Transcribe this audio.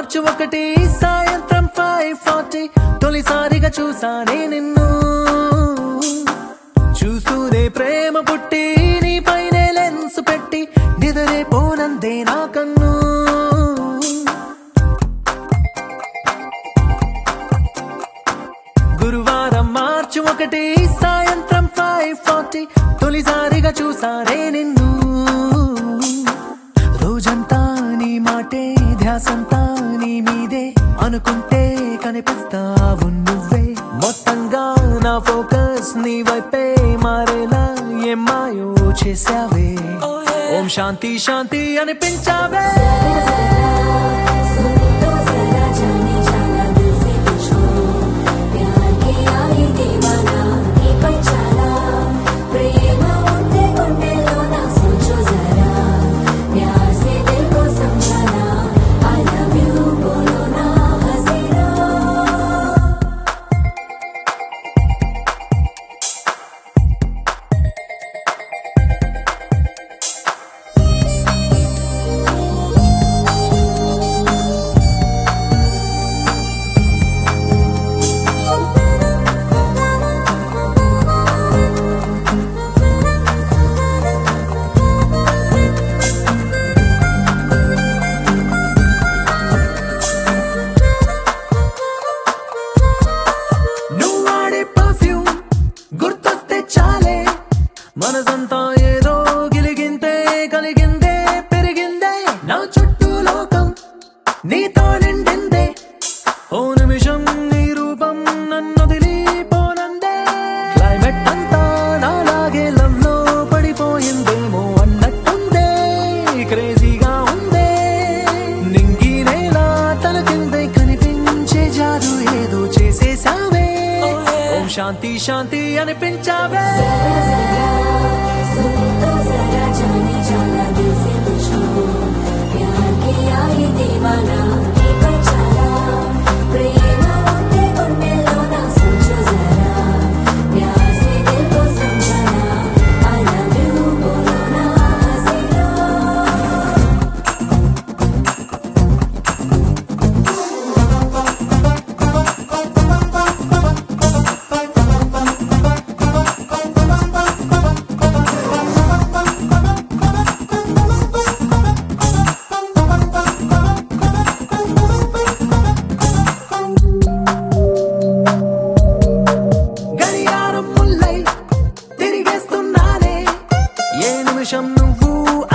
మార్చి ఒకటి సాయంత్రం five forty తొలిసారిగా చూసానే నిన్ను చూస్తూనే ప్రేమ పుట్టి నీ పైనే లెన్స్ పెట్టి నిదరే పోనందే నా కన్ను గురువారం మార్చి ఒకటి సాయంత్రం ఫైవ్ ఫార్టీ తొలిసారిగా చూసానే నిన్ను రోజంతా నీ మాటే ధ్యాసంతా నీ మీదే అనుకుంటే కనిపిస్తావు నువ్వే మొత్తంగా నా ఫోకస్ నీ వైపే మారేలా ఏం మాయో చేసావే ఓం శాంతి శాంతి అనిపించావే तो जरा जाने जाना दिल से पूछो प्यार किया ही दीवाना నీ పై చాలా ప్రేమ ఉంటే గుండెలోన सोचो जरा प्यार से दिल को समझाना I love you बोलो ना हसीना నువ్వు వాడే పర్ఫ్యూమ్ గుర్తొస్తే చాలే మనసంతా ఏదో గిలిగింతే కలిగిందే పెరిగిందే నా చుట్టూ లోకం నీతో నిండిందే ఓ నిమిషం నీ రూపం నన్ను పోనందే క్లైమేట్ అంతా నాలాగే లవ్ లో పడిపోయిందేమో అన్నట్టుందే క్రేజీగా ఉందే నింగి నేల తల కిందే కనిపించే జాదు ఏదో చేసేసావే ఓం శాంతి శాంతి అనిపించావే सुन तो जरा जाने जाना दिल से पूछो प्यार किया ही दीवाना నీ పై చాలా ప్రేమ ఉంటే గుండెలోన सोचो जरा प्यार से दिल को समझाना I love you बोलो ना हसीना గడియారం ముల్లై తిరిగేస్తున్నానే ఏ నిమిషం నువ్వు